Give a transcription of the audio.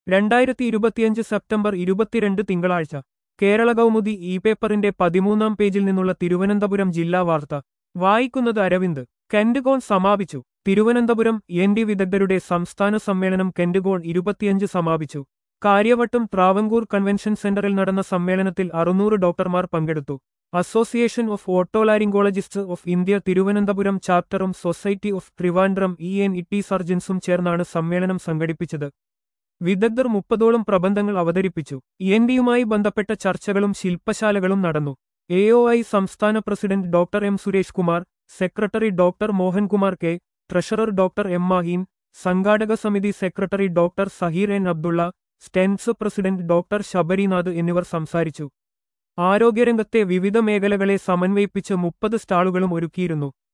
രണ്ടായിരത്തി ഇരുപത്തിയഞ്ച് സെപ്റ്റംബർ ഇരുപത്തിരണ്ട് തിങ്കളാഴ്ച കേരള കൗമുദി ഇ പേപ്പറിന്റെ പതിമൂന്നാം പേജിൽ നിന്നുള്ള തിരുവനന്തപുരം ജില്ലാ വാർത്ത വായിക്കുന്നത് അരവിന്ദ് കെൻഡുകോൺ സമാപിച്ചു തിരുവനന്തപുരം എൻ ഡി വിദഗ്ധരുടെ സംസ്ഥാന സമ്മേളനം കെൻഡുകോൺ ഇരുപത്തിയഞ്ച് സമാപിച്ചു കാര്യവട്ടം ട്രാവൻകൂർ കൺവെൻഷൻ സെന്ററിൽ നടന്ന സമ്മേളനത്തിൽ അറുന്നൂറ് ഡോക്ടർമാർ പങ്കെടുത്തു association of otolaryngologist of India Thiruvananthapuram ചാപ്റ്ററും society of Trivandrum E N E സർജൻസും ചേർന്നാണ് സമ്മേളനം സംഘടിപ്പിച്ചത് വിദഗ്ധർ മുപ്പതോളം പ്രബന്ധങ്ങൾ അവതരിപ്പിച്ചു എൻ ഡിയുമായി ബന്ധപ്പെട്ട ചർച്ചകളും ശില്പശാലകളും നടന്നു എ ഒ ഐ സംസ്ഥാന president doctor M Suresh Kumar secretary doctor Mohankumar K treasurer doctor M Maheen സംഘാടക സമിതി secretary doctor Saheer N Abdulla സ്റ്റെൻസ് പ്രസിഡന്റ് ഡോക്ടർ ശബരിനാഥ് എന്നിവർ സംസാരിച്ചു ആരോഗ്യരംഗത്തെ വിവിധ മേഖലകളെ സമന്വയിപ്പിച്ച് മുപ്പത് സ്റ്റാളുകളും ഒരുക്കിയിരുന്നു